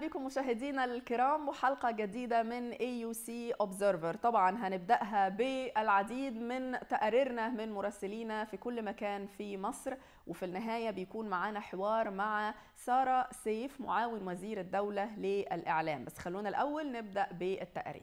بكم مشاهدينا الكرام وحلقة جديدة من AUC Observer طبعا هنبدأها بالعديد من تقاريرنا من مراسلينا في كل مكان في مصر وفي النهاية بيكون معانا حوار مع سارة سيف معاون وزير الدولة للإعلام بس خلونا الأول نبدأ بالتقارير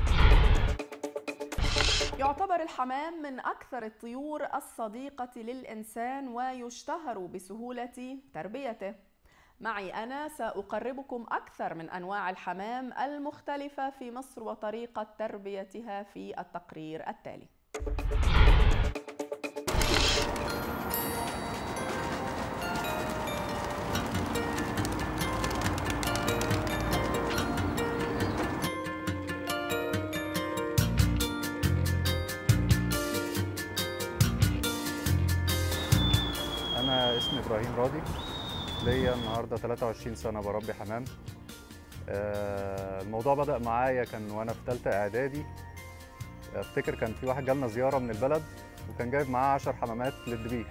يعتبر الحمام من أكثر الطيور الصديقة للإنسان ويشتهر بسهولة تربيته معي أنا سأقربكم أكثر من أنواع الحمام المختلفة في مصر وطريقة تربيتها في التقرير التالي أنا اسمي إبراهيم راضي ليا النهارده 23 سنة بربي حمام آه، الموضوع بدأ معايا كان وأنا في تالتة إعدادي أفتكر كان في واحد جالنا زيارة من البلد وكان جايب معاه 10 حمامات للذبيح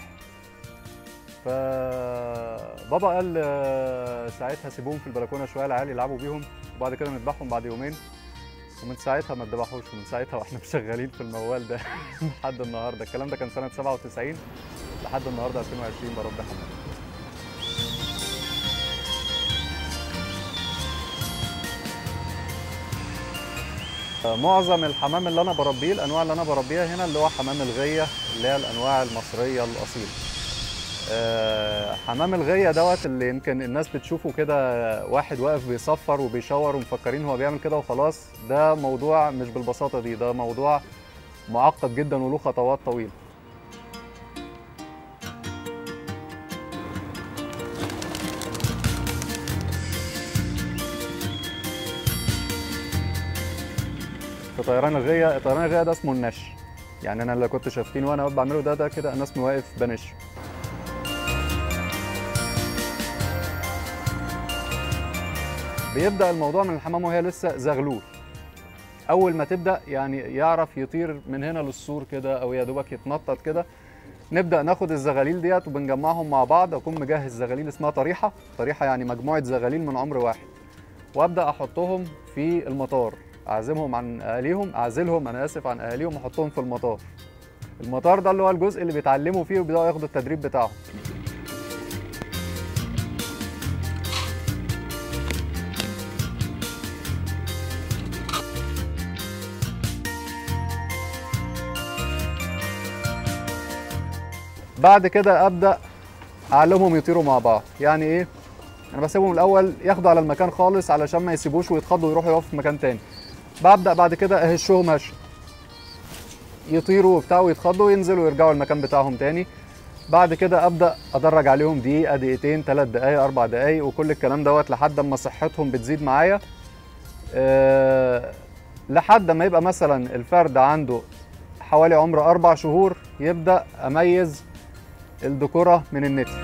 فبابا قال آه، ساعتها سيبوهم في البلكونة شوية العيال يلعبوا بيهم وبعد كده نذبحهم بعد يومين ومن ساعتها ما اتذبحوش ومن ساعتها واحنا شغالين في الموال ده لحد النهارده الكلام ده كان سنة 97 لحد النهارده 2020 بربي حمام معظم الحمام اللي انا بربيه الانواع اللي انا بربيها هنا اللي هو حمام الغيه اللي هي الانواع المصريه الاصيله آه، حمام الغيه دوت اللي يمكن الناس بتشوفه كده واحد واقف بيصفر وبيشاور ومفكرين هو بيعمل كده وخلاص ده موضوع مش بالبساطه دي ده موضوع معقد جدا وله خطوات طويله في طيران الغيه طيران الغيه ده اسمه النش يعني انا اللي كنت شايفين وانا بعمله ده ده كده انا اسمي واقف بنش بيبدا الموضوع من الحمام وهي لسه زغلول اول ما تبدا يعني يعرف يطير من هنا للسور كده او يا دوبك يتنطط كده نبدا ناخد الزغاليل ديت وبنجمعهم مع بعض اكون مجهز زغاليل اسمها طريحه طريحه يعني مجموعه زغاليل من عمر واحد وابدا احطهم في المطار اعزمهم عن اهاليهم اعزلهم انا اسف عن اهاليهم واحطهم في المطار المطار ده اللي هو الجزء اللي بيتعلموا فيه وبيبداوا ياخدوا التدريب بتاعهم بعد كده ابدا اعلمهم يطيروا مع بعض يعني ايه انا بسيبهم الاول ياخدوا على المكان خالص علشان ما يسيبوش ويتخضوا ويروحوا يقفوا في مكان تاني ببدا بعد كده اهشهم هش يطيروا وبتاع ويتخضوا وينزلوا ويرجعوا المكان بتاعهم تاني بعد كده ابدا ادرج عليهم دقيقه دقيقتين ثلاث دقائق اربع دقائق وكل الكلام دوت لحد ما صحتهم بتزيد معايا أه لحد ما يبقى مثلا الفرد عنده حوالي عمر اربع شهور يبدا اميز الذكوره من النتي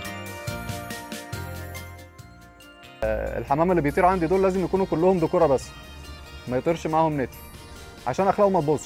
أه الحمام اللي بيطير عندي دول لازم يكونوا كلهم ذكوره بس ما يطيرش معاهم نتي عشان اخلاقهم ما تبوظش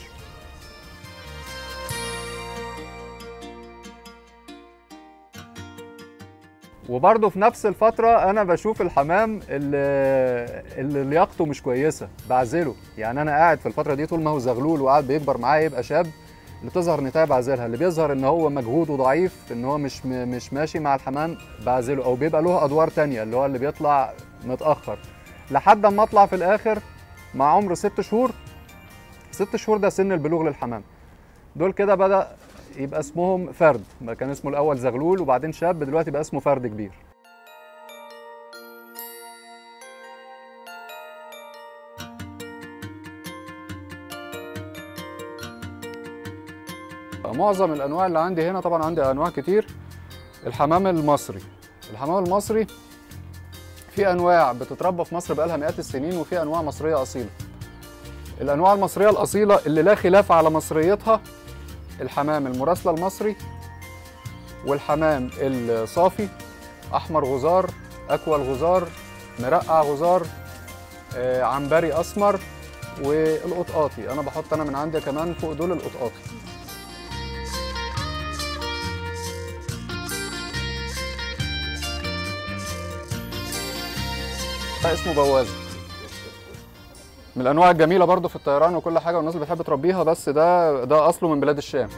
وبرضه في نفس الفترة أنا بشوف الحمام اللي, اللي لياقته مش كويسة بعزله يعني أنا قاعد في الفترة دي طول ما هو زغلول وقاعد بيكبر معايا يبقى شاب اللي تظهر نتاية بعزلها اللي بيظهر إن هو مجهوده ضعيف إن هو مش مش ماشي مع الحمام بعزله أو بيبقى له أدوار تانية اللي هو اللي بيطلع متأخر لحد ما أطلع في الآخر مع عمر ست شهور ست شهور ده سن البلوغ للحمام دول كده بدأ يبقى اسمهم فرد ما كان اسمه الأول زغلول وبعدين شاب دلوقتي بقى اسمه فرد كبير معظم الأنواع اللي عندي هنا طبعا عندي أنواع كتير الحمام المصري الحمام المصري في أنواع بتتربى في مصر بقالها مئات السنين وفي أنواع مصرية أصيلة الانواع المصريه الاصيله اللي لا خلاف على مصريتها الحمام المراسله المصري والحمام الصافي احمر غزار اكوى الغزار مرقع غزار آه، عنبري اسمر والقطقاطي انا بحط انا من عندي كمان فوق دول القطقاطي ده اسمه بوازه من الانواع الجميله برضو في الطيران وكل حاجه والناس اللي بتحب تربيها بس ده ده اصله من بلاد الشام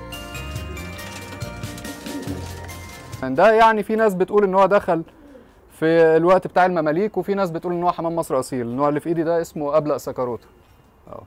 ده يعني في ناس بتقول ان هو دخل في الوقت بتاع المماليك وفي ناس بتقول ان هو حمام مصر اصيل النوع اللي في ايدي ده اسمه ابلق سكروت اه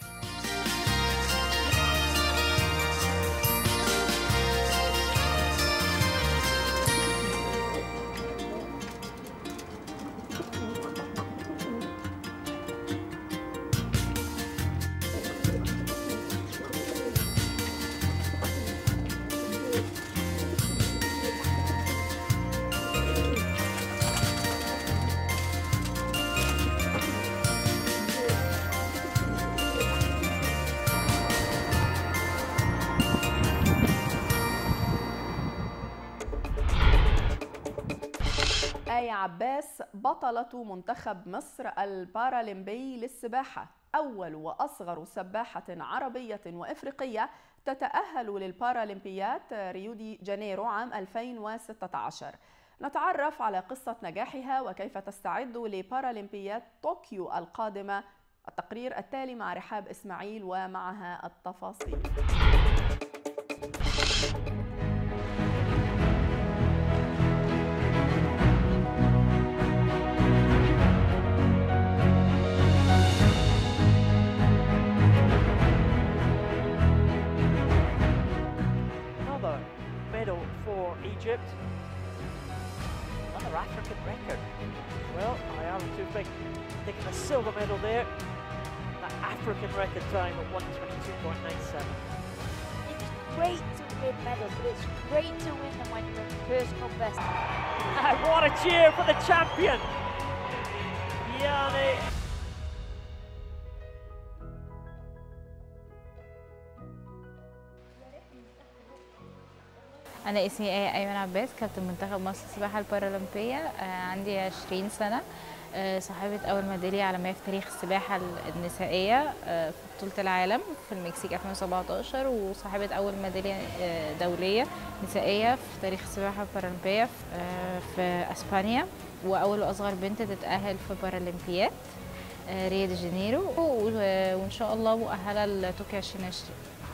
آية عباس بطلة منتخب مصر البارالمبي للسباحة أول وأصغر سباحة عربية وإفريقية تتأهل للبارالمبيات ريو دي جانيرو عام 2016 نتعرف على قصة نجاحها وكيف تستعد لبارالمبيات طوكيو القادمة التقرير التالي مع رحاب إسماعيل ومعها التفاصيل Another medal for Egypt. Another African record. Well, I am too big. Taking a silver medal there. That African record time at 122.97. It's great to win medals, but it's great to win them when you're in personal best. And what a cheer for the champion! Yanni أنا اسمي آية أيمن عباس كابتن منتخب مصر السباحة البارالمبية آه، عندي 20 سنة آه، صاحبة أول ميدالية عالمية في تاريخ السباحة النسائية آه، في بطولة العالم في المكسيك 2017 وصاحبة أول ميدالية آه، دولية نسائية في تاريخ السباحة البارالمبية في- آه، في أسبانيا وأول وأصغر بنت تتأهل في بارالمبيات آه، ريو دي جانيرو و- وإن شاء الله مؤهلة لطوكيو 2020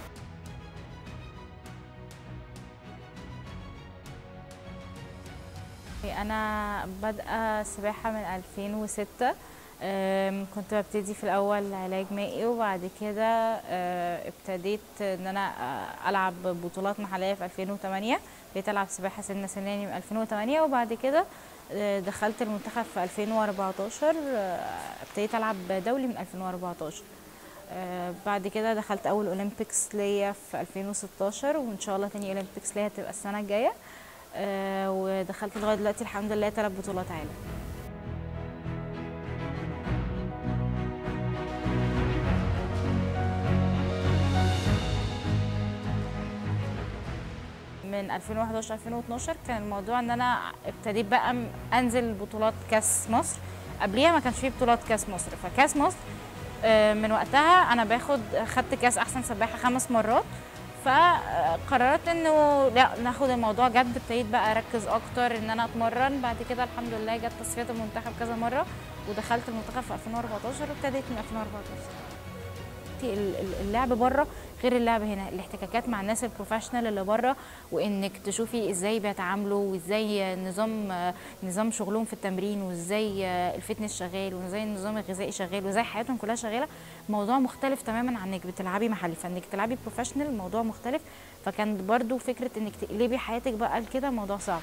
أنا بادئة سباحة من 2006 أم، كنت ببتدي في الأول علاج مائي وبعد كده أه، ابتديت إن أنا أه، ألعب بطولات محلية في 2008 بقيت ألعب سباحة سنة سناني من 2008 وبعد كده أه، دخلت المنتخب في 2014 أه، ابتديت ألعب دولي من 2014 آه، بعد كده دخلت اول اولمبيكس ليا في 2016 وان شاء الله تاني اولمبيكس ليا هتبقى السنه الجايه آه، ودخلت لغايه دلوقتي الحمد لله ثلاث بطولات عالم من 2011 2012 كان الموضوع ان انا ابتديت بقى م- انزل بطولات كاس مصر قبليها ما كانش فيه بطولات كاس مصر فكاس مصر آه، من وقتها انا باخد خدت كاس احسن سباحه خمس مرات فقررت انه لا ناخد الموضوع جد ابتديت بقى اركز اكتر ان انا اتمرن بعد كده الحمد لله جت تصفيات المنتخب كذا مره ودخلت المنتخب في 2014 وابتديت من 2014 ال- ال- اللعب بره غير اللعب هنا الاحتكاكات مع الناس البروفيشنال اللي بره وانك تشوفي ازاي بيتعاملوا وازاي نظام نظام شغلهم في التمرين وازاي الفتنس شغال وازاي النظام الغذائي شغال وازاي حياتهم كلها شغاله موضوع مختلف تماما عن انك بتلعبي محلي فانك تلعبي بروفيشنال موضوع مختلف فكان برضو فكره انك تقلبي حياتك بقى لكده موضوع صعب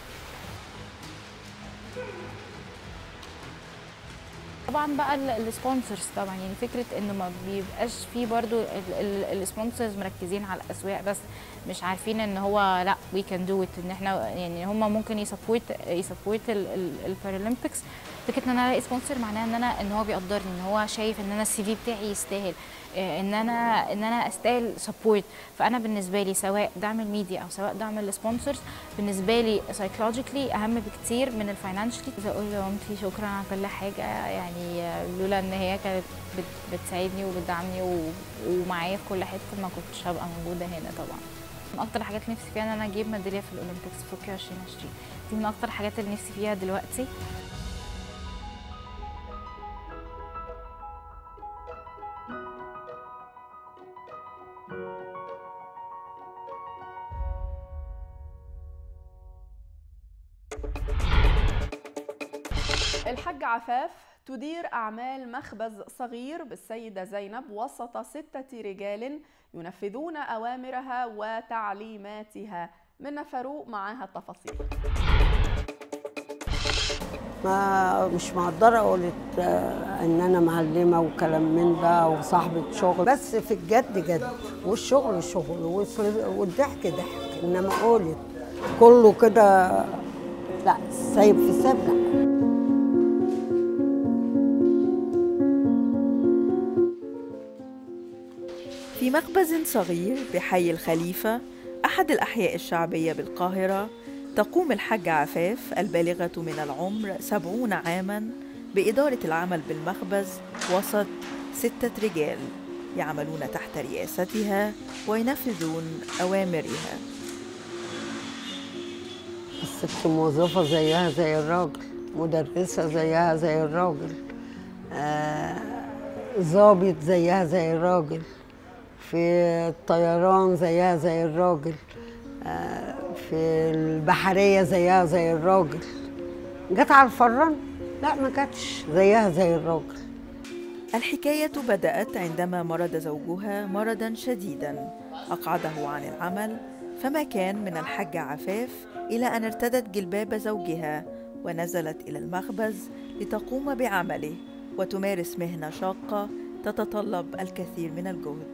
طبعا بقى السبونسرز طبعا يعني فكره انه ما بيبقاش في برضو السبونسرز مركزين على الاسواق بس مش عارفين ان هو لا وي كان دو ات ان احنا يعني هم ممكن يسبورت يسبورت البارالمبيكس فكره ان انا الاقي سبونسر معناها ان انا ان هو بيقدرني ان هو شايف ان انا السي في بتاعي يستاهل آه، ان انا ان انا استاهل سبورت فانا بالنسبه لي سواء دعم الميديا او سواء دعم السبونسرز بالنسبه لي سايكولوجيكلي اهم بكتير من الفاينانشلي عايزه اقول لمامتي شكرا على كل حاجه يعني آه، لولا ان هي كانت بت- بتساعدني وبتدعمني و- ومعايا في كل حته ما كنتش هبقى موجوده هنا طبعا من اكتر الحاجات اللي نفسي فيها ان انا اجيب ميداليه في الاولمبيكس في طوكيو 2020 دي من اكتر الحاجات اللي نفسي فيها دلوقتي الحاج عفاف تدير أعمال مخبز صغير بالسيدة زينب وسط ستة رجال ينفذون أوامرها وتعليماتها منا فاروق معاها التفاصيل ما مش مقدرة قلت ان انا معلمة وكلام من ده وصاحبة شغل بس في الجد جد والشغل شغل والص- والضحك ضحك انما قولت كله كده لا سايب في ساب لا في مخبز صغير بحي الخليفة أحد الأحياء الشعبية بالقاهرة تقوم الحاجة عفاف البالغة من العمر سبعون عاما بإدارة العمل بالمخبز وسط ستة رجال يعملون تحت رئاستها وينفذون أوامرها الست موظفة زيها زي الراجل مدرسة زيها زي الراجل آه، ظابط زيها زي الراجل في الطيران زيها زي الراجل آه، في البحرية زيها زي الراجل جت على الفران لا ما جاتش زيها زي الراجل الحكاية بدأت عندما مرض زوجها مرضا شديدا أقعده عن العمل فما كان من الحاجة عفاف إلى أن ارتدت جلباب زوجها ونزلت إلى المخبز لتقوم بعمله وتمارس مهنة شاقة تتطلب الكثير من الجهد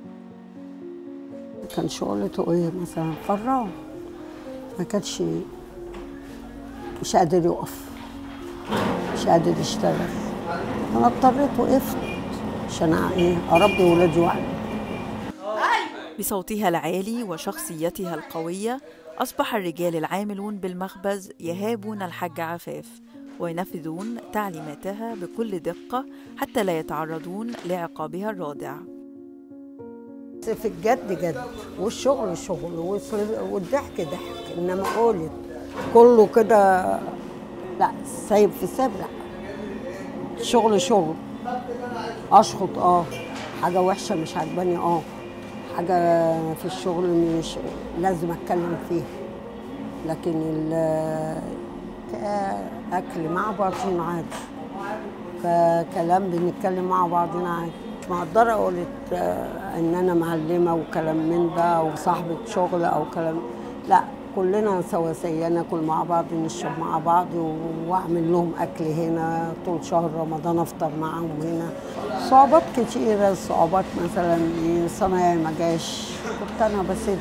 كان شغلته ايه مثلا فران ما كانش مش قادر يقف مش قادر يشتغل انا اضطريت وقفت عشان ايه اربي ولادي وحدي بصوتها العالي وشخصيتها القوية أصبح الرجال العاملون بالمخبز يهابون الحاج عفاف وينفذون تعليماتها بكل دقة حتى لا يتعرضون لعقابها الرادع بس في الجد جد والشغل شغل والص- والضحك ضحك انما قولت كله كده لا سايب في ساب لا الشغل شغل اشخط اه حاجه وحشه مش عجباني اه حاجه في الشغل مش لازم اتكلم فيها لكن ال- كاكل مع بعضنا عادي ككلام بنتكلم مع بعضنا عادي مش مقدرة قولت آه، ان انا معلمة وكلام من ده وصاحبة شغل او كلام لا كلنا سواسية ناكل مع بعض نشرب مع بعض و- واعمل لهم اكل هنا طول شهر رمضان افطر معاهم هنا صعوبات كتيرة صعوبات مثلا إيه، صنايعي ما جاش كنت انا بسد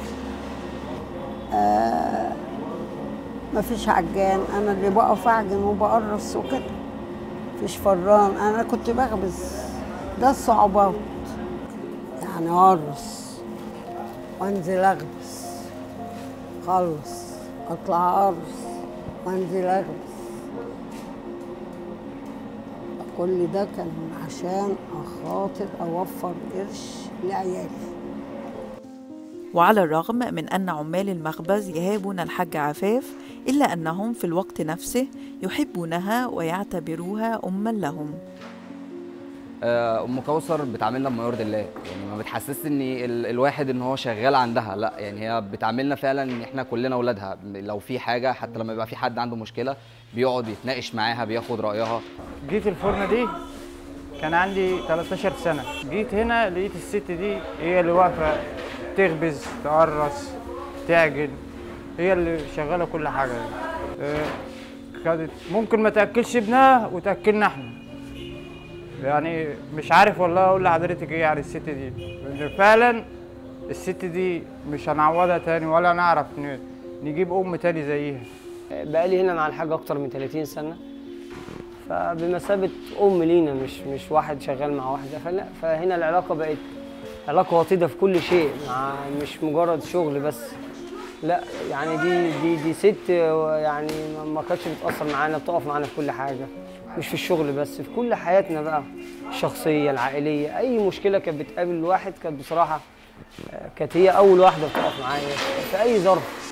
آه مفيش عجان انا اللي بقف اعجن وبقرص وكده مفيش فران انا كنت بخبز ده الصعوبات يعني ارقص وانزل اخبز خلص اطلع ارقص وانزل اخبز كل ده كان عشان اخاطر اوفر قرش لعيالي وعلى الرغم من أن عمال المخبز يهابون الحاج عفاف إلا أنهم في الوقت نفسه يحبونها ويعتبروها أما لهم آه، ام كوثر بتعاملنا بما يرضي الله يعني ما بتحسسش ان ال- الواحد ان هو شغال عندها لا يعني هي بتعاملنا فعلا ان احنا كلنا اولادها لو في حاجه حتى لما يبقى في حد عنده مشكله بيقعد يتناقش معاها بياخد رايها جيت الفرن دي كان عندي 13 سنة جيت هنا لقيت الست دي هي اللي واقفة تخبز تقرص تعجن هي اللي شغالة كل حاجة آه، كانت ممكن ما تأكلش ابنها وتأكلنا احنا يعني مش عارف والله اقول لحضرتك ايه عن الست دي لان فعلا الست دي مش هنعوضها تاني ولا نعرف ن- نجيب ام تاني زيها بقالي هنا مع الحاج اكتر من 30 سنه فبمثابه ام لينا مش مش واحد شغال مع واحده فلا فهنا العلاقه بقت علاقه وطيده في كل شيء مع مش مجرد شغل بس لا يعني دي دي دي ست يعني ما- ما كانتش بتاثر معانا بتقف معانا في كل حاجه مش في الشغل بس في كل حياتنا بقى الشخصيه العائليه اي مشكله كانت بتقابل الواحد كانت بصراحه آه، كانت هي اول واحده بتقف معايا في اي ظرف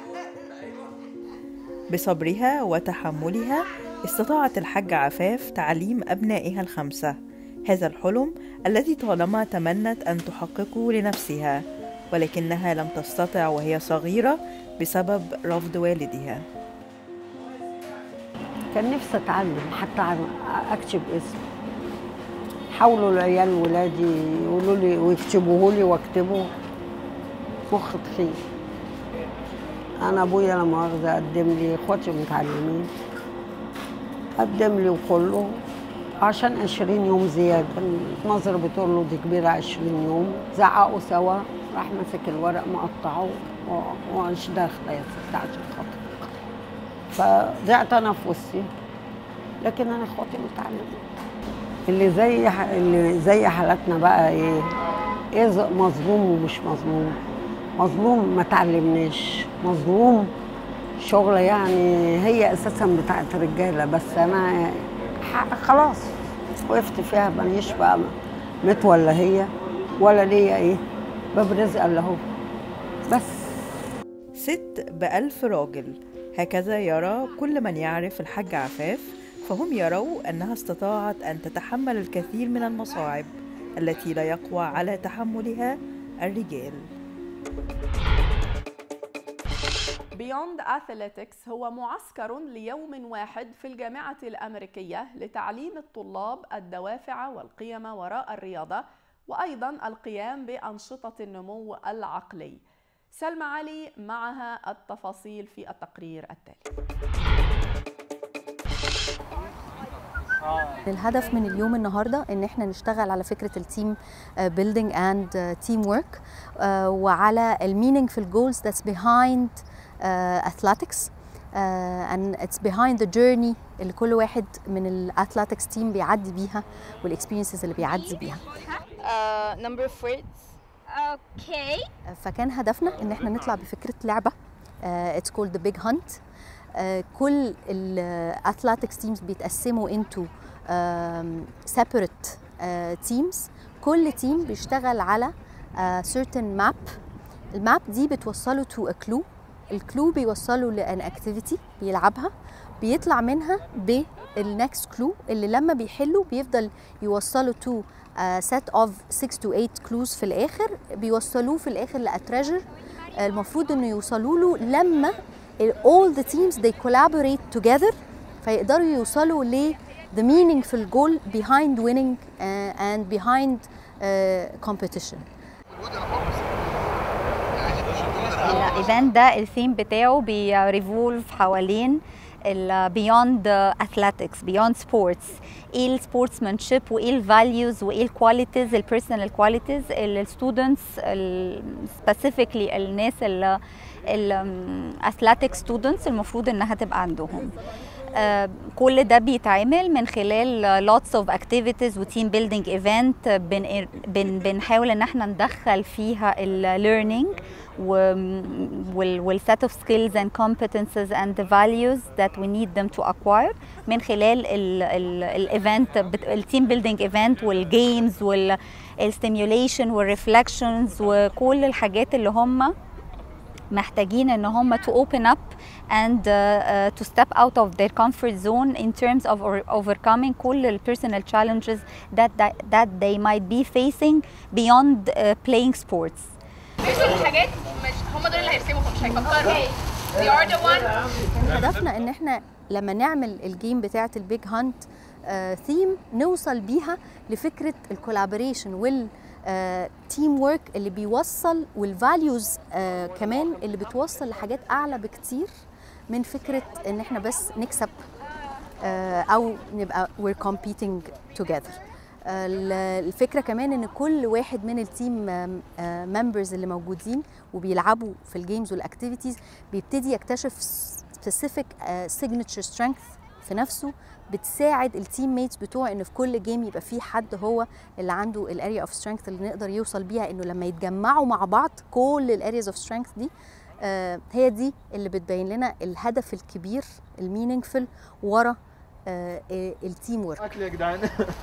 بصبرها وتحملها استطاعت الحاجة عفاف تعليم أبنائها الخمسة هذا الحلم الذي طالما تمنت أن تحققه لنفسها ولكنها لم تستطع وهي صغيرة بسبب رفض والدها كان نفسي اتعلم حتى عن- اكتب اسمي حاولوا العيال ولادي يقولوا لي ويكتبوه لي واكتبه مخ تخين انا ابويا لا مؤاخذه قدم لي اخواتي متعلمين قدم لي وكله عشان 20 يوم زياده النظر بتقول له دي كبيره 20 يوم زعقوا سوا راح مسك الورق مقطعه و- ومش داخله يا ست عشان خاطر فضعت انا في وسطي لكن انا اخواتي متعلمين اللي زي ح- اللي زي حالاتنا بقى ايه ايه ز- مظلوم ومش مظلوم مظلوم ما تعلمناش مظلوم شغله يعني هي اساسا بتاعت رجاله بس انا ح- خلاص وقفت فيها ماليش بقى مت ولا هي ولا ليا ايه باب رزق الا هو بس ست بألف راجل هكذا يرى كل من يعرف الحاج عفاف فهم يروا أنها استطاعت أن تتحمل الكثير من المصاعب التي لا يقوى على تحملها الرجال بيوند أثليتكس هو معسكر ليوم واحد في الجامعة الأمريكية لتعليم الطلاب الدوافع والقيم وراء الرياضة وأيضا القيام بأنشطة النمو العقلي سلمى علي معها التفاصيل في التقرير التالي الهدف من اليوم النهارده ان احنا نشتغل على فكره التيم بيلدينج اند تيم ورك وعلى المينينجفul جولز that's behind uh, athletics uh, and it's behind the journey اللي كل واحد من الاثلetics تيم بيعدي بيها والاكسبيرينسز اللي بيعدي بيها Uh, number of words. Okay. فكان هدفنا ان احنا نطلع بفكره لعبه اتس كولد ذا بيج هانت كل الاثلetics تيمز بيتقسموا into um, separate uh, teams كل تيم بيشتغل على uh, certain map الماب دي بتوصله to a clue الكلو بيوصله لان اكتيفيتي بيلعبها بيطلع منها بالنكست كلو اللي لما بيحله بيفضل يوصله تو set of 6 to 8 clues في الاخر بيوصلوه في الاخر لاتريجر المفروض انه يوصلوا له لما ال- all the teams they collaborate together فيقدروا يوصلوا ل the meaningful goal behind winning uh, and behind uh, competition الايفنت ده الثيم بتاعه بيريفولف حوالين البيوند اثليتكس بيوند سبورتس ايه السبورتسمانشيب وايه الفاليوز وايه الكواليتيز البيرسونال كواليتيز الستودنتس سبيسيفيكلي الناس الاثليتيك ستودنتس المفروض انها تبقى عندهم آه، كل ده بيتعمل من خلال lots of activities و team building event بن بن بنحاول ان احنا ندخل فيها ال learning وال وال set of skills and competences and the values that we need them to acquire من خلال ال ال الايفنت التيم building event والجيمز والستيميوليشن والرeflections وكل الحاجات اللي هم محتاجين ان هم to open up and uh, uh, to step out of their comfort zone in terms of over- overcoming كل ال personal challenges that, that, that they might be facing beyond uh, playing sports. بيرسوا الحاجات مش هم دول اللي هيرسموا فمش هيفكروا they are the one هدفنا ان احنا لما نعمل الجيم بتاعه البيج هانت ثيم نوصل بيها لفكره الكولابوريشن وال تيم ورك اللي بيوصل والفاليوز كمان اللي بتوصل لحاجات اعلى بكتير من فكره ان احنا بس نكسب آه، او نبقى we're competing together آه، ال- الفكره كمان ان كل واحد من التيم ممبرز اللي موجودين وبيلعبوا في الجيمز والاكتيفيتيز بيبتدي يكتشف سبيسيفيك سيجنتشر سترينث في نفسه بتساعد التيم ميتس بتوعه ان في كل جيم يبقى في حد هو اللي عنده الاريا اوف سترينث اللي نقدر يوصل بيها انه لما يتجمعوا مع بعض كل الارياز اوف سترينث دي آه، هي دي اللي بتبين لنا الهدف الكبير المينينجفul ورا التيم ورك اكل يا جدعان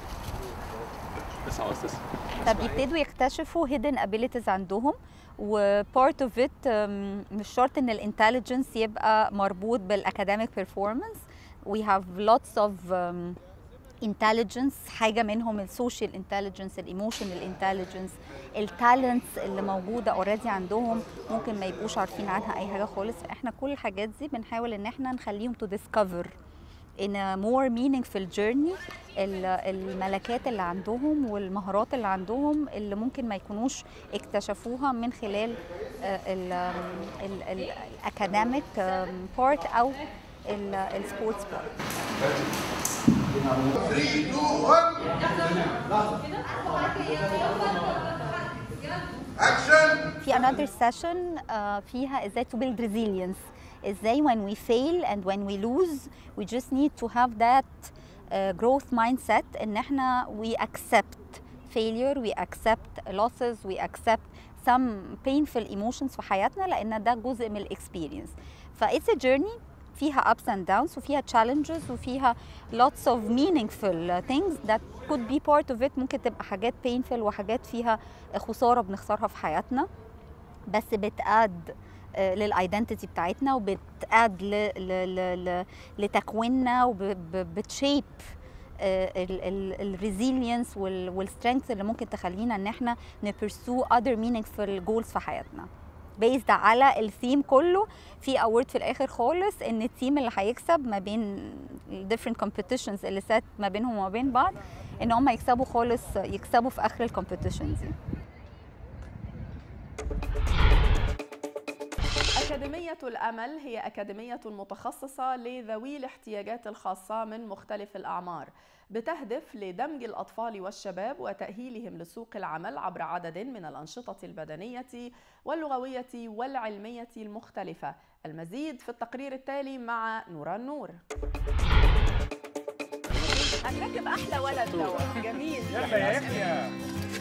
بس عاوز تسمع فبيبتدوا يكتشفوا hidden abilities عندهم و part of it um, مش شرط ان الانتليجنس يبقى مربوط بالاكاديميك performance we have lots of um, intelligence حاجة منهم السوشيال انتليجنس الايموشنال انتليجنس التالنتس اللي موجودة اوريدي عندهم ممكن ما يبقوش عارفين عنها اي حاجة خالص احنا كل الحاجات دي بنحاول ان احنا نخليهم to discover in a more meaningful journey ال- الملكات اللي عندهم والمهارات اللي عندهم اللي ممكن ما يكونوش اكتشفوها من خلال الاكاديميك بارت او السبورتس بارت في another session uh, فيها ازاي to build resilience ازاي when we fail and when we lose we just need to have that uh, growth mindset ان احنا we accept failure we accept losses we accept some painful emotions في حياتنا لان ده جزء من الاكسبيرينس ف it's a journey فيها ups and downs وفيها challenges وفيها lots of meaningful things that could be part of it ممكن تبقى حاجات painful وحاجات فيها خسارة بنخسرها في حياتنا بس بتأد للايدنتيتي بتاعتنا وبتأد ل- ل- ل- ل- لتكويننا وبتشيب الريزيلينس والسترينث اللي ممكن تخلينا ان احنا نبرسو other meaningful goals في حياتنا بيزد على الثيم كله في اوورد في الاخر خالص ان التيم اللي هيكسب ما بين different competitions اللي سات ما بينهم وما بين بعض ان هم يكسبوا خالص يكسبوا في اخر الكومبيتيشنز دي أكاديمية الأمل هي أكاديمية متخصصة لذوي الاحتياجات الخاصة من مختلف الأعمار بتهدف لدمج الأطفال والشباب وتأهيلهم لسوق العمل عبر عدد من الأنشطة البدنية واللغوية والعلمية المختلفة المزيد في التقرير التالي مع نوران نور هنركب احلى ولد دوا جميل يلا يا يحيى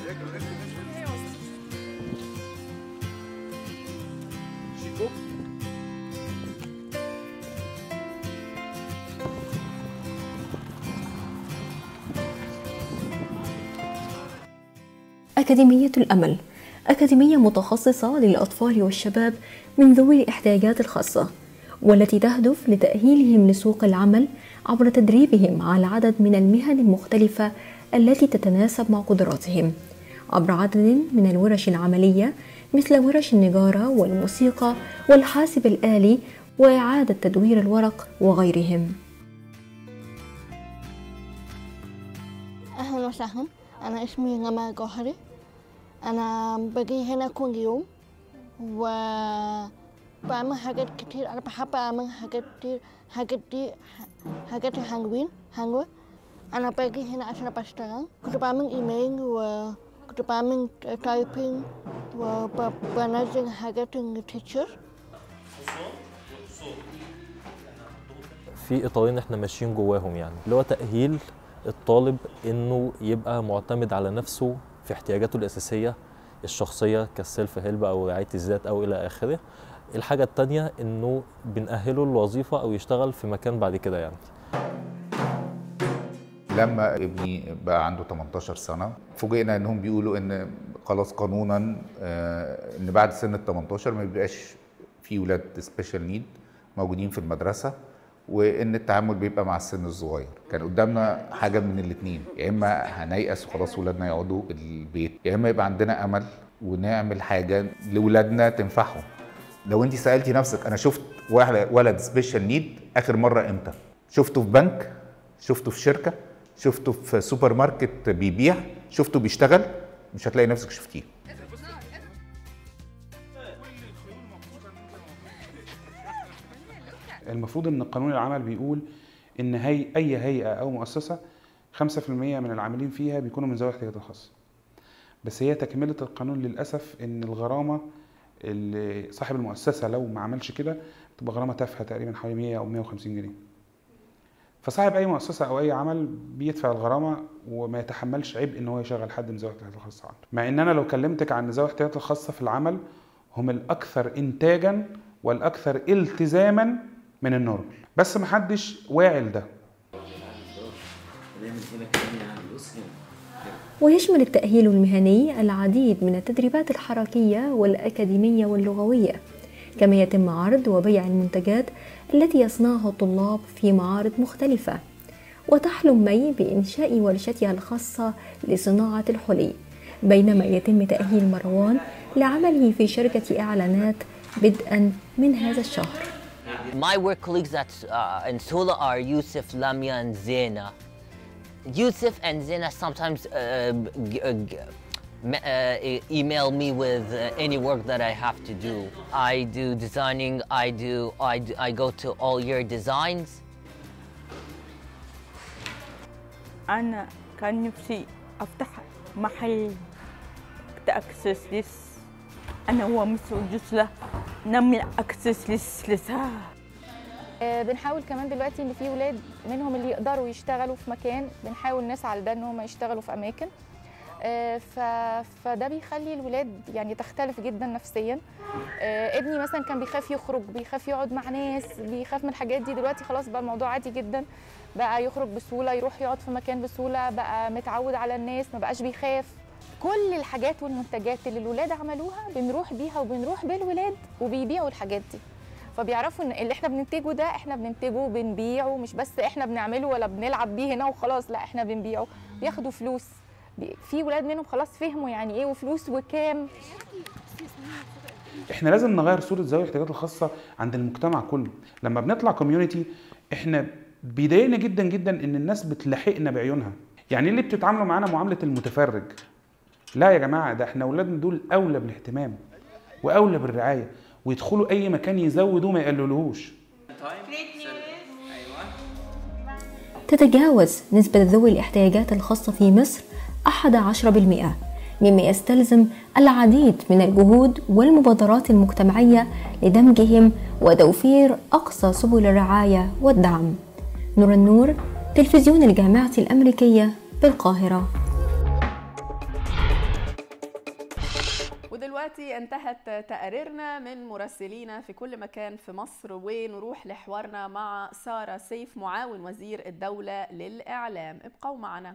أكاديمية الأمل أكاديمية متخصصة للأطفال والشباب من ذوي الاحتياجات الخاصة والتي تهدف لتأهيلهم لسوق العمل عبر تدريبهم على عدد من المهن المختلفة التي تتناسب مع قدراتهم عبر عدد من الورش العملية مثل ورش النجارة والموسيقى والحاسب الآلي وإعادة تدوير الورق وغيرهم أهلا وسهلا أنا اسمي نما جوهري أنا باجي هنا كل يوم وبعمل حاجات كتير أنا بحب أعمل حاجات كتير حاجات دي حاجات حلوين حلوة أنا باجي هنا عشان بشتغل كنت بعمل إيميل وكنت بعمل تايبينج وبنزل حاجات للتيتشر في اطارين احنا ماشيين جواهم يعني اللي هو تاهيل الطالب انه يبقى معتمد على نفسه في احتياجاته الاساسيه الشخصيه كالسيلف هيلب او رعايه الذات او الى اخره الحاجه التانية انه بنأهله للوظيفه او يشتغل في مكان بعد كده يعني لما ابني بقى عنده 18 سنه فوجئنا انهم بيقولوا ان خلاص قانونا آه، ان بعد سن ال 18 ما بيبقاش في ولاد سبيشال نيد موجودين في المدرسه وان التعامل بيبقى مع السن الصغير كان قدامنا حاجه من الاثنين يا اما هنيأس وخلاص ولادنا يقعدوا في البيت يا اما يبقى عندنا امل ونعمل حاجه لاولادنا تنفعهم لو انت سالتي نفسك انا شفت واحد ولد سبيشال نيد اخر مره امتى شفته في بنك شفته في شركه شفته في سوبر ماركت بيبيع شفته بيشتغل مش هتلاقي نفسك شفتيه المفروض ان قانون العمل بيقول ان هي اي هيئه او مؤسسه 5% من العاملين فيها بيكونوا من ذوي الاحتياجات الخاصه بس هي تكمله القانون للاسف ان الغرامه اللي صاحب المؤسسه لو ما عملش كده تبقى غرامه تافهه تقريبا حوالي 100 او 150 جنيه فصاحب اي مؤسسه او اي عمل بيدفع الغرامه وما يتحملش عبء ان هو يشغل حد من ذوي الاحتياجات الخاصه عنده مع ان انا لو كلمتك عن ذوي الاحتياجات الخاصه في العمل هم الاكثر انتاجا والاكثر التزاما من النورمال بس محدش واعي لده ويشمل التأهيل المهني العديد من التدريبات الحركية والأكاديمية واللغوية كما يتم عرض وبيع المنتجات التي يصنعها الطلاب في معارض مختلفة وتحلم مي بإنشاء ورشتها الخاصة لصناعة الحلي بينما يتم تأهيل مروان لعمله في شركة إعلانات بدءا من هذا الشهر My work colleagues at uh, in Sola are Yusuf, Lamia, and Zena. Yusuf and Zena sometimes uh, g- uh, g- me- uh, e- email me with uh, any work that I have to do. I do designing. I do. I, do, I go to all your designs. أنا كان نفسي أفتح محل أكسسوارز أنا ومسؤول جسلة نعمل أكسسوارز لسا آه، بنحاول كمان دلوقتي ان في ولاد منهم اللي يقدروا يشتغلوا في مكان بنحاول نسعى لده ان هم يشتغلوا في اماكن آه، ف... فده بيخلي الولاد يعني تختلف جدا نفسيا آه، ابني مثلا كان بيخاف يخرج بيخاف يقعد مع ناس بيخاف من الحاجات دي دلوقتي خلاص بقى الموضوع عادي جدا بقى يخرج بسهوله يروح يقعد في مكان بسهوله بقى متعود على الناس ما بقاش بيخاف كل الحاجات والمنتجات اللي الولاد عملوها بنروح بيها وبنروح بالولاد وبيبيعوا الحاجات دي فبيعرفوا ان اللي احنا بننتجه ده احنا بننتجه وبنبيعه مش بس احنا بنعمله ولا بنلعب بيه هنا وخلاص لا احنا بنبيعه بياخدوا فلوس بي- في ولاد منهم خلاص فهموا يعني ايه وفلوس وكام احنا لازم نغير صوره ذوي الاحتياجات الخاصه عند المجتمع كله لما بنطلع كوميونتي احنا بيضايقنا جدا جدا ان الناس بتلاحقنا بعيونها يعني اللي بتتعاملوا معانا معامله المتفرج لا يا جماعه ده احنا اولادنا دول اولى بالاهتمام واولى بالرعايه ويدخلوا اي مكان يزودوا ما يقللوهوش تتجاوز نسبة ذوي الاحتياجات الخاصة في مصر 11% مما يستلزم العديد من الجهود والمبادرات المجتمعية لدمجهم وتوفير أقصى سبل الرعاية والدعم نور النور تلفزيون الجامعة الأمريكية بالقاهرة ودلوقتي انتهت تقاريرنا من مراسلينا في كل مكان في مصر ونروح لحوارنا مع سارة سيف معاون وزير الدولة للإعلام ابقوا معنا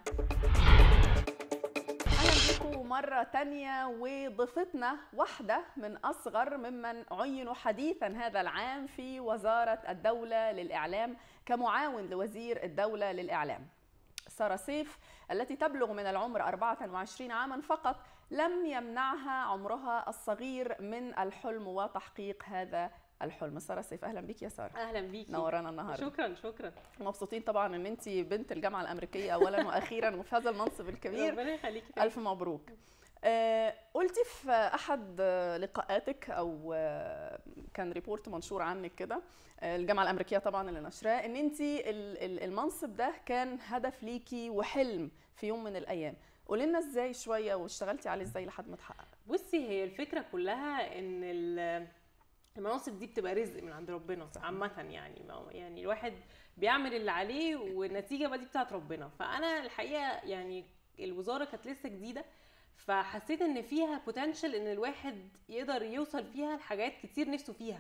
أهلا بكم مرة تانية وضيفتنا واحدة من أصغر ممن عينوا حديثا هذا العام في وزارة الدولة للإعلام كمعاون لوزير الدولة للإعلام سارة سيف التي تبلغ من العمر 24 عاما فقط لم يمنعها عمرها الصغير من الحلم وتحقيق هذا الحلم سارة سيف اهلا بيك يا سارة اهلا بيكي نورانا النهارده شكرا شكرا مبسوطين طبعا ان انت بنت الجامعه الامريكيه اولا واخيرا وفي هذا المنصب الكبير ربنا يخليكي الف مبروك آه، قلتي في احد آه، لقاءاتك او آه، كان ريبورت منشور عنك كده آه، الجامعه الامريكيه طبعا اللي نشراه ان انت المنصب ده كان هدف ليكي وحلم في يوم من الايام قولي لنا ازاي شويه واشتغلتي عليه ازاي لحد ما تحقق بصي هي الفكره كلها ان ال- المناصب دي بتبقى رزق من عند ربنا عامه يعني ما هو- يعني الواحد بيعمل اللي عليه والنتيجه بقى دي بتاعت ربنا فانا الحقيقه يعني الوزاره كانت لسه جديده فحسيت ان فيها بوتنشال ان الواحد يقدر يوصل فيها لحاجات كتير نفسه فيها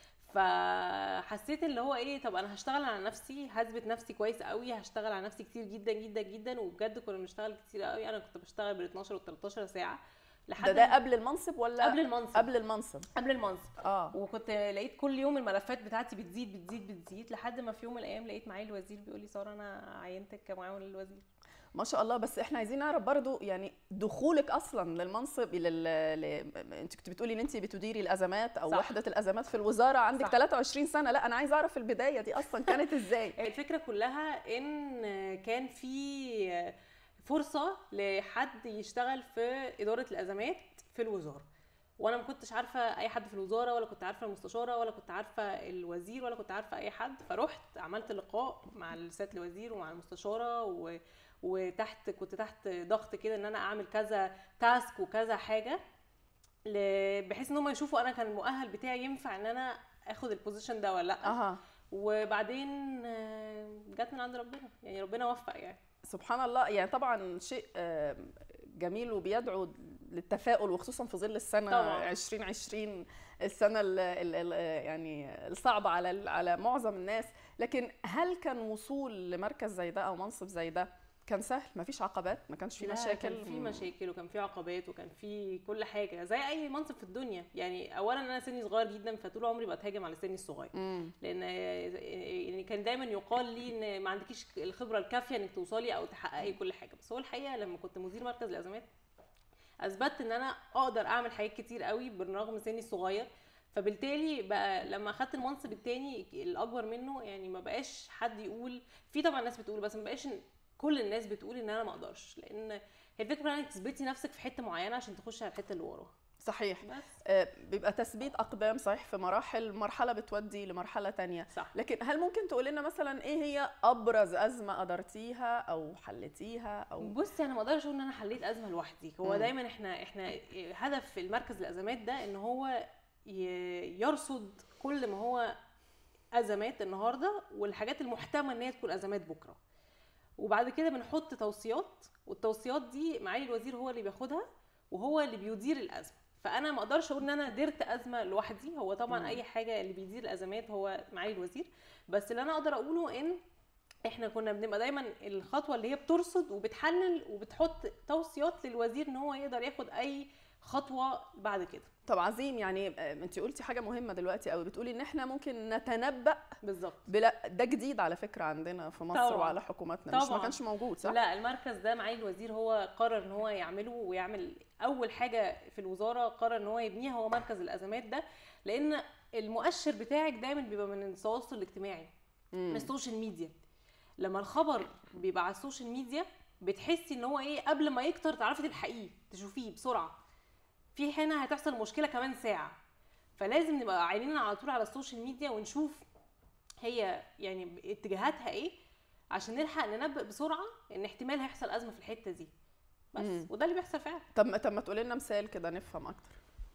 فحسيت اللي هو ايه طب انا هشتغل على نفسي هثبت نفسي كويس قوي هشتغل على نفسي كتير جدا جدا جدا وبجد كنا بنشتغل كتير قوي انا كنت بشتغل بال 12 وال 13 ساعه ده ده قبل المنصب ولا قبل المنصب قبل المنصب قبل المنصب اه وكنت لقيت كل يوم الملفات بتاعتي بتزيد بتزيد بتزيد لحد ما في يوم من الايام لقيت معايا الوزير بيقول لي ساره انا عينتك كمعاون للوزير ما شاء الله بس احنا عايزين نعرف برضو يعني دخولك اصلا للمنصب لل... ل... انت كنت بتقولي ان انت بتديري الازمات او صح. وحده الازمات في الوزاره عندك صح. 23 سنه لا انا عايزه اعرف البدايه دي اصلا كانت ازاي الفكره كلها ان كان في فرصه لحد يشتغل في اداره الازمات في الوزاره وانا ما كنتش عارفه اي حد في الوزاره ولا كنت عارفه المستشاره ولا كنت عارفه الوزير ولا كنت عارفه اي حد فرحت عملت لقاء مع سياده الوزير ومع المستشاره و... وتحت كنت تحت ضغط كده ان انا اعمل كذا تاسك وكذا حاجه ل- بحيث ان هم يشوفوا انا كان المؤهل بتاعي ينفع ان انا اخد البوزيشن ده ولا لا اها وبعدين آه، جت من عند ربنا يعني ربنا وفق يعني سبحان الله يعني طبعا شيء آه، جميل وبيدعو للتفاؤل وخصوصا في ظل السنه طبعاً. 2020 السنه ال ال ال يعني الصعبه على ال- على معظم الناس لكن هل كان وصول لمركز زي ده او منصب زي ده كان سهل مفيش عقبات ما كانش في لا، مشاكل كان في مشاكل وكان في عقبات وكان في كل حاجه زي اي منصب في الدنيا يعني اولا انا سني صغير جدا فطول عمري بتهاجم على سني الصغير مم. لان يعني كان دايما يقال لي ان ما عندكيش الخبره الكافيه انك توصلي او تحققي كل حاجه بس هو الحقيقه لما كنت مدير مركز الازمات اثبتت ان انا اقدر اعمل حاجات كتير قوي بالرغم من سني الصغير فبالتالي بقى لما اخدت المنصب التاني الاكبر منه يعني ما بقاش حد يقول في طبعا ناس بتقول بس ما بقاش كل الناس بتقول ان انا ما اقدرش لان هي الفكره انك تثبتي نفسك في حته معينه عشان تخشي على الحته اللي وراها صحيح آه، بيبقى تثبيت اقدام صحيح في مراحل مرحله بتودي لمرحله تانية صح. لكن هل ممكن تقول لنا مثلا ايه هي ابرز ازمه قدرتيها او حلتيها او بصي انا ما اقدرش اقول ان انا حليت ازمه لوحدي هو مم. دايما احنا احنا هدف المركز الازمات ده ان هو ي- يرصد كل ما هو ازمات النهارده والحاجات المحتمل ان هي تكون ازمات بكره وبعد كده بنحط توصيات والتوصيات دي معالي الوزير هو اللي بياخدها وهو اللي بيدير الازمه فانا ما اقدرش اقول ان انا درت ازمه لوحدي هو طبعا مم. اي حاجه اللي بيدير الازمات هو معالي الوزير بس اللي انا اقدر اقوله ان احنا كنا بنبقى دايما الخطوه اللي هي بترصد وبتحلل وبتحط توصيات للوزير ان هو يقدر ياخد اي خطوه بعد كده طب عظيم يعني آه، انت قلتي حاجه مهمه دلوقتي قوي بتقولي ان احنا ممكن نتنبأ بالظبط بلا ده جديد على فكره عندنا في مصر طبعاً. وعلى حكوماتنا مش ما طبعاً. كانش موجود صح لا المركز ده معالي الوزير هو قرر ان هو يعمله ويعمل اول حاجه في الوزاره قرر ان هو يبنيها هو مركز الازمات ده لان المؤشر بتاعك دايما بيبقى من التواصل الاجتماعي من السوشيال ميديا لما الخبر بيبقى على السوشيال ميديا بتحسي ان هو ايه قبل ما يكتر تعرفي تلحقيه تشوفيه بسرعه في هنا هتحصل مشكله كمان ساعه فلازم نبقى عينينا على طول على السوشيال ميديا ونشوف هي يعني اتجاهاتها ايه عشان نلحق ننبأ بسرعه ان احتمال هيحصل ازمه في الحته دي بس مم. وده اللي بيحصل فعلا طب ما- طب ما تقولي لنا مثال كده نفهم اكتر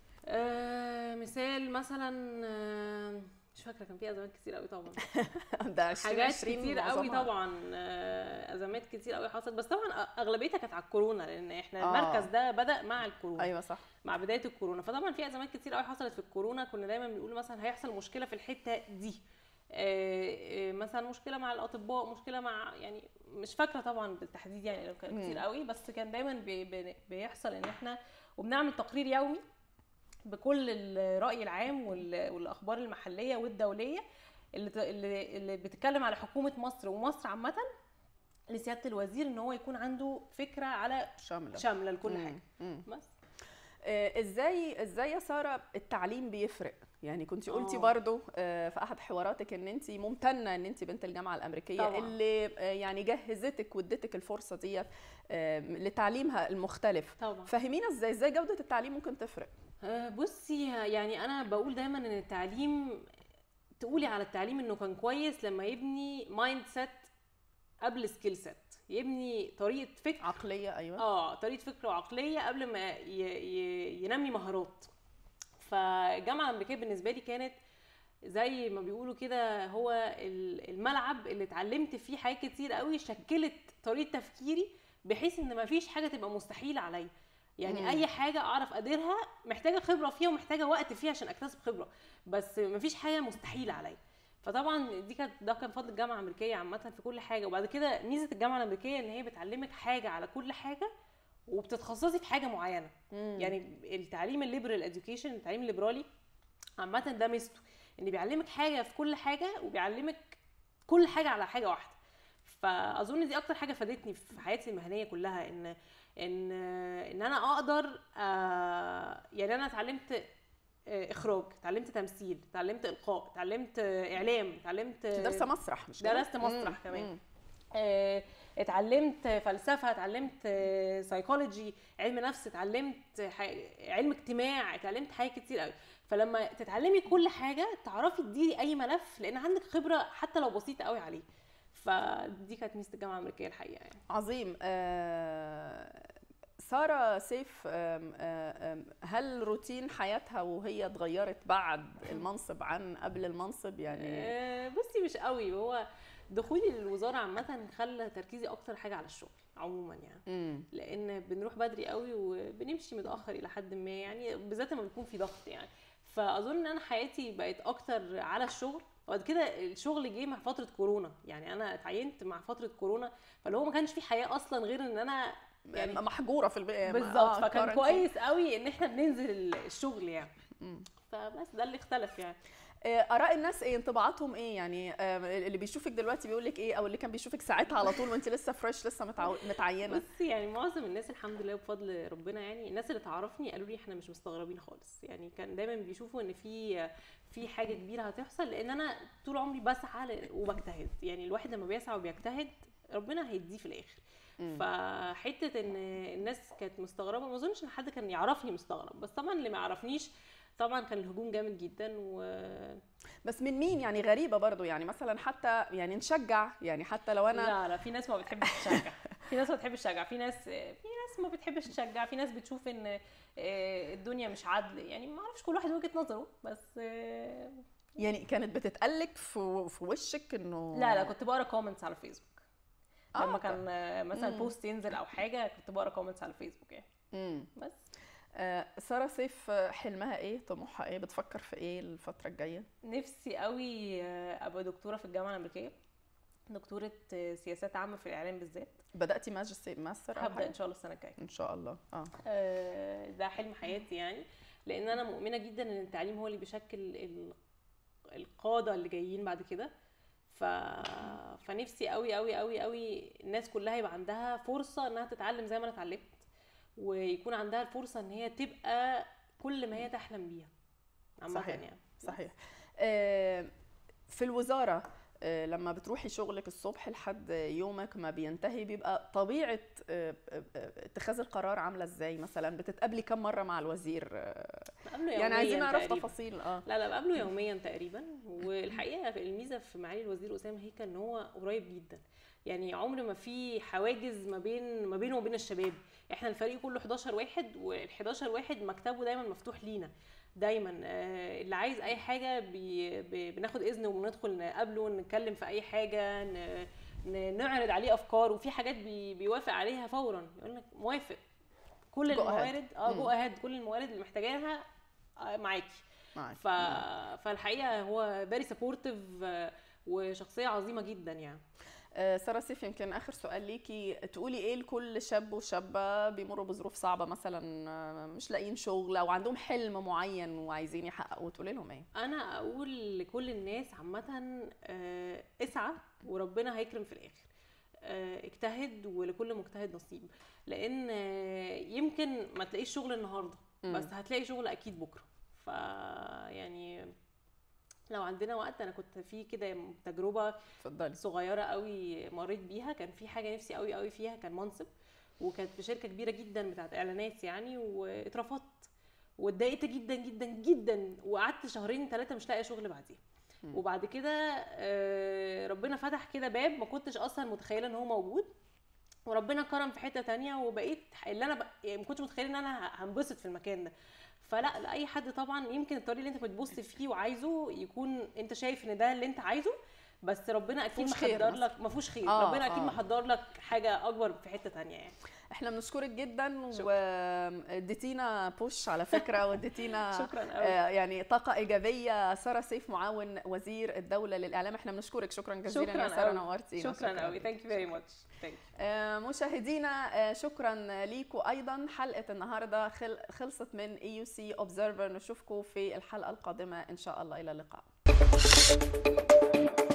آه مثال مثلا آه مش فاكره كان في ازمات كتير قوي طبعا ده 20 حاجات 20 كتير قوي معظمها. طبعا آه، ازمات كتير قوي حصلت بس طبعا اغلبيتها كانت على الكورونا لان احنا آه. المركز ده بدا مع الكورونا ايوه صح مع بدايه الكورونا فطبعا في ازمات كتير قوي حصلت في الكورونا كنا دايما بنقول مثلا هيحصل مشكله في الحته دي آه، آه، مثلا مشكله مع الاطباء مشكله مع يعني مش فاكره طبعا بالتحديد يعني لو كان كتير مم. قوي بس كان دايما بي بي بيحصل ان احنا وبنعمل تقرير يومي بكل الراي العام وال- والاخبار المحليه والدوليه اللي ت- اللي اللي بتتكلم على حكومه مصر ومصر عامه لسياده الوزير ان هو يكون عنده فكره على شامله شامله لكل مم. حاجه مم. بس آه، ازاي ازاي يا ساره التعليم بيفرق يعني كنت قلتي آه. برضو آه، في احد حواراتك ان انت ممتنه ان انت بنت الجامعه الامريكيه طبعاً. اللي آه، يعني جهزتك وادتك الفرصه ديت آه، لتعليمها المختلف طبعا فهمينا ازاي ازاي جوده التعليم ممكن تفرق آه، بصي يعني انا بقول دايما ان التعليم تقولي على التعليم انه كان كويس لما يبني مايند سيت قبل سكيل سيت يبني طريقه فكر عقليه ايوه اه طريقه فكر وعقليه قبل ما ي... ي... ينمي مهارات فالجامعه الامريكيه بالنسبه لي كانت زي ما بيقولوا كده هو ال- الملعب اللي اتعلمت فيه حاجات كتير قوي شكلت طريقه تفكيري بحيث ان مفيش حاجه تبقى مستحيله عليا يعني مم. اي حاجه اعرف اديرها محتاجه خبره فيها ومحتاجه وقت فيها عشان اكتسب خبره بس مفيش حاجه مستحيله عليا فطبعا دي كانت ده كان فضل الجامعه الامريكيه عامه في كل حاجه وبعد كده ميزه الجامعه الامريكيه ان هي بتعلمك حاجه على كل حاجه وبتتخصصي في حاجه معينه مم. يعني التعليم الليبرال اديوكيشن التعليم الليبرالي عامه ده ميزته ان بيعلمك حاجه في كل حاجه وبيعلمك كل حاجه على حاجه واحده فاظن دي اكتر حاجه فادتني في حياتي المهنيه كلها ان ان ان انا اقدر آه، يعني انا اتعلمت آه، اخراج اتعلمت تمثيل اتعلمت القاء اتعلمت آه، اعلام اتعلمت انت دارسه مسرح مش كده؟ درست مسرح مم. كمان مم. آه، اتعلمت فلسفه اتعلمت سايكولوجي علم نفس اتعلمت ح- علم اجتماع اتعلمت حاجات كتير قوي فلما تتعلمي كل حاجه تعرفي تديري اي ملف لان عندك خبره حتى لو بسيطه قوي عليه فدي كانت ميزه الجامعه الامريكيه الحقيقه يعني عظيم آه، سارة سيف آم، آه، آم، هل روتين حياتها وهي اتغيرت بعد المنصب عن قبل المنصب يعني آه، بصي مش قوي هو دخولي للوزاره عامه خلى تركيزي اكتر حاجه على الشغل عموما يعني مم. لان بنروح بدري قوي وبنمشي متاخر الى حد ما يعني بالذات لما بيكون في ضغط يعني فاظن ان انا حياتي بقت اكتر على الشغل وبعد كده الشغل جه مع فتره كورونا يعني انا اتعينت مع فتره كورونا فاللي هو ما كانش في حياه اصلا غير ان انا يعني محجوره في البيت بالظبط فكان كويس قوي ان احنا بننزل الشغل يعني مم. فبس ده اللي اختلف يعني آه، اراء الناس ايه انطباعاتهم ايه يعني آه، اللي بيشوفك دلوقتي بيقول لك ايه او اللي كان بيشوفك ساعتها على طول وانت لسه فريش لسه متعو... متعينه بصي يعني معظم الناس الحمد لله بفضل ربنا يعني الناس اللي تعرفني قالوا لي احنا مش مستغربين خالص يعني كان دايما بيشوفوا ان في في حاجه كبيره هتحصل لان انا طول عمري بسعى ل- وبجتهد يعني الواحد لما بيسعى وبيجتهد ربنا هيديه في الاخر مم. فحته ان الناس كانت مستغربه ما اظنش ان حد كان يعرفني مستغرب بس طبعا اللي ما يعرفنيش طبعا كان الهجوم جامد جدا و بس من مين يعني غريبه برضو يعني مثلا حتى يعني نشجع يعني حتى لو انا لا لا في ناس ما بتحبش تشجع في ناس ما بتحبش تشجع في ناس في ناس ما بتحبش تشجع في ناس بتشوف ان آه، الدنيا مش عدل يعني ما اعرفش كل واحد وجهة نظره بس آه، يعني كانت بتتقلك في في وشك انه لا لا كنت بقرا كومنتس على فيسبوك آه، لما طب. كان آه، مثلا مم. بوست ينزل او حاجه كنت بقرا كومنتس على فيسبوك يعني امم بس آه ساره سيف آه، حلمها ايه طموحها ايه بتفكر في ايه الفتره الجايه نفسي قوي آه، ابقى دكتوره في الجامعه الامريكيه دكتوره آه، سياسات عامه في الاعلام بالذات بداتي ماجستير ماستر أو هبدا حاجة؟ ان شاء الله السنه الجايه ان شاء الله اه آه، ده حلم حياتي يعني لان انا مؤمنه جدا ان التعليم هو اللي بيشكل ال- القاده اللي جايين بعد كده ف... فنفسي قوي قوي قوي قوي الناس كلها يبقى عندها فرصه انها تتعلم زي ما انا اتعلمت ويكون عندها الفرصه ان هي تبقى كل ما هي تحلم بيها عامة صحيح يعني صحيح آه، في الوزاره آه، لما بتروحي شغلك الصبح لحد يومك ما بينتهي بيبقى طبيعه آه، آه، آه، اتخاذ القرار عامله ازاي مثلا بتتقابلي كم مره مع الوزير آه، بقابله يعني يومياً عايزين نعرف تقريباً. تفاصيل اه لا لا بقابله يوميا تقريبا والحقيقه في الميزه في معالي الوزير اسامه هيكل ان هو قريب جدا يعني عمر ما في حواجز ما بين ما بينه وبين الشباب احنا الفريق كله 11 واحد وال 11 واحد مكتبه دايما مفتوح لينا دايما آه، اللي عايز اي حاجه بي بي- بناخد اذن وبندخل نقابله نتكلم في اي حاجه ن- ن- نعرض عليه افكار وفي حاجات بي بيوافق عليها فورا يقول لك موافق كل Go ahead. الموارد اه مم. جو اهيد كل الموارد اللي محتاجاها آه، معاكي معاك. ف... فالحقيقه هو فيري سبورتيف وشخصيه عظيمه جدا يعني آه، ساره سيف يمكن اخر سؤال ليكي تقولي ايه لكل شاب وشابه بيمروا بظروف صعبه مثلا آه، مش لاقيين شغل او عندهم حلم معين وعايزين يحققوه تقولي لهم ايه انا اقول لكل الناس عامه آه، اسعى وربنا هيكرم في الاخر آه، اجتهد ولكل مجتهد نصيب لان آه، يمكن ما تلاقيش شغل النهارده مم. بس هتلاقي شغل اكيد بكره ف يعني لو عندنا وقت انا كنت في كده تجربه اتفضلي صغيره قوي مريت بيها كان في حاجه نفسي قوي قوي فيها كان منصب وكانت في شركه كبيره جدا بتاعت اعلانات يعني واترفضت واتضايقت جدا جدا جدا وقعدت شهرين ثلاثه مش لاقيه شغل بعديها مم. وبعد كده آه، ربنا فتح كده باب ما كنتش اصلا متخيله ان هو موجود وربنا كرم في حته تانية وبقيت اللي انا ب... يعني ما كنتش متخيله ان انا هنبسط في المكان ده فلا لاي حد طبعا يمكن الطريق اللي انت بتبص فيه وعايزه يكون انت شايف ان ده اللي انت عايزه بس ربنا اكيد مفهوش خير محضر مثلا. لك ما فيهوش خير آه، ربنا اكيد آه. محضر لك حاجه اكبر في حته تانية يعني احنا بنشكرك جدا واديتينا بوش على فكره واديتينا شكراً أوي. آه، يعني طاقه ايجابيه ساره سيف معاون وزير الدوله للاعلام احنا بنشكرك شكرا جزيلا شكرا يا ساره قوي. نورتينا شكرا قوي ثانك يو فيري ماتش آه، مشاهدينا آه، شكرا ليكم ايضا حلقه النهارده خل- خلصت من اي يو سي اوبزرفر نشوفكم في الحلقه القادمه ان شاء الله الى اللقاء